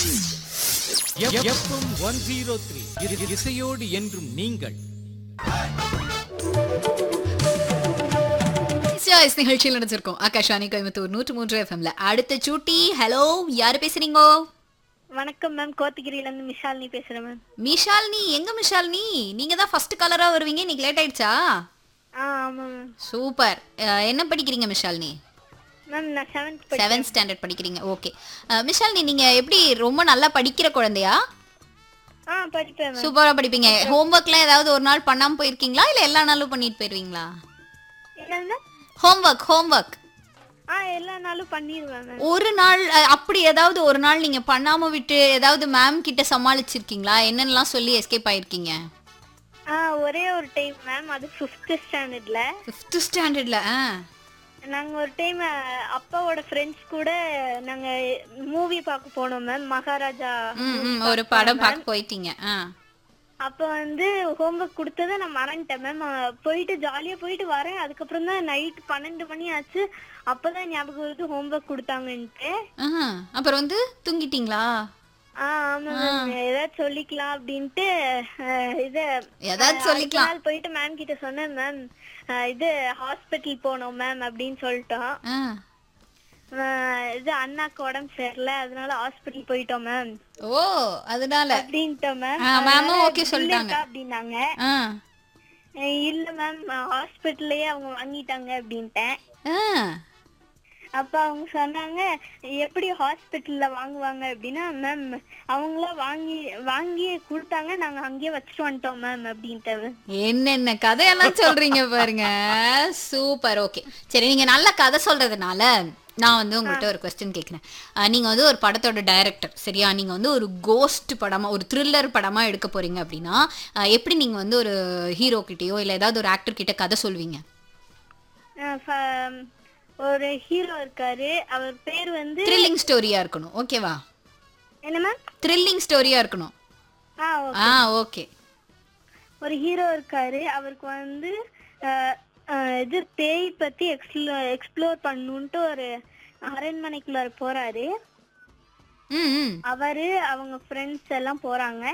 FM one zero three இசையோடு என்றும் நீங்கள் சாய்ஸ் நிகழ்ச்சியில் நினைச்சிருக்கோம் ஆகாஷானி கோயம்புத்தூர் நூற்று மூன்று எஃப்எம்ல அடுத்த சூட்டி ஹலோ யாரு பேசுறீங்க வணக்கம் மேம் கோத்தகிரில இருந்து மிஷாலினி பேசுறேன் மேம் மிஷால்னி எங்க மிஷால்னி நீங்க தான் ஃபர்ஸ்ட் கலரா வருவீங்க இன்னைக்கு லேட் ஆயிடுச்சா ஆ ஆமா மேம் சூப்பர் அஹ், என்ன படிக்கிறீங்க மிஷால்னி மேம் நான் செவன்த் செவன்த் ஸ்டாண்டர்ட் படிக்கிறீங்க ஓகே மிஷால்னி நீங்க எப்படி ரொம்ப நல்லா படிக்கிற குழந்தையா ஆ படிப்பேன் மேம் சூப்பரா படிப்பீங்க ஹோம்ஒர்க்லாம் ஏதாவது ஒரு நாள் பண்ணாம போயிருக்கீங்களா இல்ல எல்லா நாளும் பண்ணிட்டு போயிருவீங்களா என்னது ஹோம்ஒர்க் ஹோம்ஒர்க் ஆ எல்லா நாளும் பண்ணிடுவேன் மேம் ஒரு நாள் அஹ், அப்படி ஏதாவது ஒரு நாள் நீங்க பண்ணாம விட்டு ஏதாவது மேம் கிட்ட சமாளிச்சிருக்கீங்களா என்னென்னலாம் சொல்லி எஸ்கேப் ஆயிருக்கீங்க ஆ ஒரே ஒரு டைம் மேம் அது ஃபிஃப்த் ஸ்டாண்டர்ட்ல ஃபிஃப்த் ஸ்டாண்டர்ட்ல நாங்க ஒரு டைம் அப்பாவோட ஃப்ரெண்ட்ஸ் கூட நாங்க மூவி பார்க்க போனோம் மேம் மகாராஜா ம் ம், ஒரு படம் பார்க்க போயிட்டீங்க ஆ அப்ப வந்து ஹோம்ஒர்க் கொடுத்ததை நான் மறந்துட்டேன் மேம் போயிட்டு ஜாலியா போயிட்டு வரேன் அதுக்கப்புறம் தான் நைட் பன்னெண்டு மணி ஆச்சு அப்பதான் ஞாபகம் வருது ஹோம்ஒர்க் கொடுத்தாங்கன்ட்டு ஆஹா. அப்புறம் வந்து தூங்கிட்டீங்களா ஆ ஆமா மேம் ஏதாவது சொல்லிக்கலாம் அப்படின்ட்டு அஹ், இது ஏதாவது அஹ், சொல்லிக்கலாம். அடுத்த நாள் போயிட்டு மேம் கிட்ட சொன்னேன் மேம் இது ஹாஸ்பிட்டல் போனோம் மேம் அப்படின்னு சொல்லிட்டோம் ஆ. அஹ், இது அண்ணாக்கு உடம்பு சரியில்லை அதனால ஹாஸ்பிட்டல் போயிட்டோம் மேம் ஓ அதனால அப்படின்ட்டோம் மேம் ஆ, ma'am-உம் okay சொல்லிட்டாங்க. அப்படின்னாங்க ஆ. அஹ், இல்ல மேம் ஹாஸ்பிட்டல்லயே அவங்க வாங்கிட்டாங்க அப்படின்ட்டேன் ஆ. அப்ப அவங்க சொன்னாங்க எப்படி ஹாஸ்பிட்டல்ல வாங்குவாங்க அப்படின்னா மேம் அவங்கள வாங்கி வாங்கி கொடுத்தாங்க நாங்க அங்கேயே வச்சுட்டு வந்துட்டோம் மேம் அப்படின்ட்டு என்னென்ன கதையெல்லாம் சொல்றீங்க பாருங்க சூப்பர் ஓகே சரி நீங்க நல்ல கதை சொல்றதுனால நான் வந்து உங்கள்கிட்ட ஒரு கொஸ்டின் கேட்குறேன் நீங்க வந்து ஒரு படத்தோட டைரக்டர் சரியா நீங்க வந்து ஒரு கோஸ்ட் படமா ஒரு த்ரில்லர் படமா எடுக்க போறீங்க அப்படின்னா அஹ், எப்படி நீங்க வந்து ஒரு ஹீரோ கிட்டயோ இல்ல ஏதாவது ஒரு ஆக்டர் கிட்ட கதை சொல்வீங்க அஹ் ஃப- ஒரு ஹீரோ இருக்காரு அவர் பேர் வந்து த்ரில்லிங் ஸ்டோரியா இருக்கணும் ஓகேவா என்ன மேம் த்ரில்லிங் ஸ்டோரியா இருக்கணும் ஆ ஓ- ஆ ஓகே ஒரு ஹீரோ இருக்காரு அவருக்கு வந்து அஹ், அஹ், இது பேய் பத்தி எக்ஸ்ப்ளோ எக்ஸ்ப்ளோர் பண்ணணுன்ட்டு ஒரு அரண்மனைக்குள்ளார போறாரு ம் ம் அவரு அவங்க ஃப்ரெண்ட்ஸ் எல்லாம் போறாங்க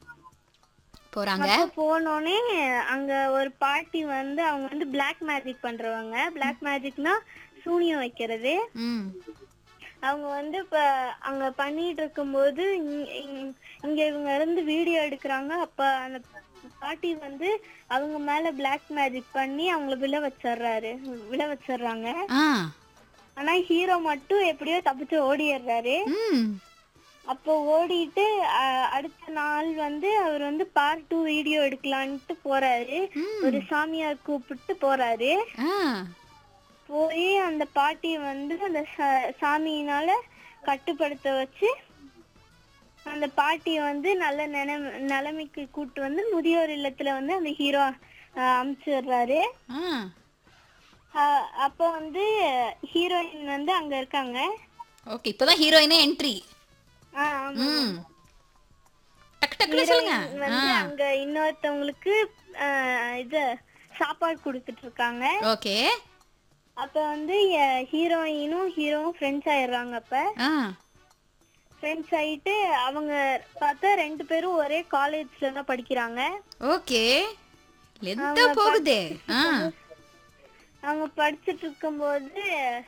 போறாங்க அப்ப போனோடனே அங்க ஒரு பாட்டி வந்து அவங்க வந்து பிளாக் மேஜிக் பண்றவங்க பிளாக் மேஜிக்னா சூனியம் வைக்கிறது ம் அவங்க வந்து இப்ப அங்க பண்ணிட்டு இருக்கும்போது இங்க- இங்க- இங்க இவங்க இருந்து வீடியோ எடுக்கிறாங்க அப்ப அந்த பாட்டி வந்து அவங்க மேல பிளாக் மேஜிக் பண்ணி அவங்கள விழ வச்சிடுறாரு விழ வச்சிடுறாங்க ஆ ஆனா ஹீரோ மட்டும் எப்படியோ தப்பிச்சு ஓடிடுறாரு ம் அப்போ ஓடிட்டு அஹ், அடுத்த நாள் வந்து அவர் வந்து பார்ட் டூ வீடியோ எடுக்கலான்ட்டு போறாரு ஒரு சாமியார் கூப்பிட்டு போறாரு ஆ போய் அந்த பாட்டியை வந்து அந்த ச- சாமியினால கட்டுப்படுத்த வச்சு அந்த பாட்டியை வந்து நல்ல நிலம் நிலைமைக்கு கூட்டு வந்து முதியோர் இல்லத்துல வந்து அந்த ஹீரோ அமுச்சிடுறாரு ஆ அஹ், அப்போ வந்து ஹீரோயின் வந்து அங்க இருக்காங்க ஓகே இப்பதான் ஹீரோயினே என்ட்ரி ஆ, ஆமா. ம் டக்கு டக்குன்னு சொல்லுங்க ஹீரோயின் வந்து அங்க இன்னொருத்தவங்களுக்கு அஹ், இது சாப்பாடு கொடுத்துட்டு இருக்காங்க ஓகே அப்ப வந்து ஹீரோயினும் ஹீரோவும் ஃப்ரெண்ட்ஸ் ஆயிடுறாங்க அப்ப ஆ ஃப்ரெண்ட்ஸ் ஆயிட்டு அவங்க பார்த்தா ரெண்டு பேரும் ஒரே காலேஜ்ல தான் படிக்கிறாங்க ஓகே லென்த்தா போகுதே ஆ அவங்க படிச்சுட்டு இருக்கும்போது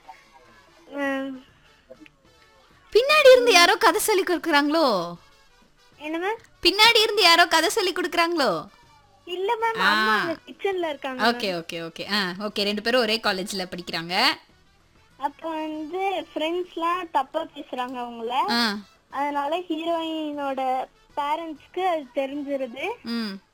உம், பின்னாடி இருந்து யாரோ கதை சொல்லி கொடுக்குறாங்களோ என்ன மேம் பின்னாடி இருந்து யாரோ கதை சொல்லி கொடுக்குறாங்களோ இல்ல மேம் அம்மா கிச்சன்ல இருக்காங்க ஓகே ஓகே ஓகே ஆ ஓகே ரெண்டு பேரும் ஒரே காலேஜ்ல படிக்கிறாங்க அப்ப வந்து ஃப்ரெண்ட்ஸ்லாம் தப்பா பேசுறாங்க அவங்கள ஆ அதனால ஹீரோயினோட பேரண்ட்ஸ்க்கு அது தெரிஞ்சிருது ம்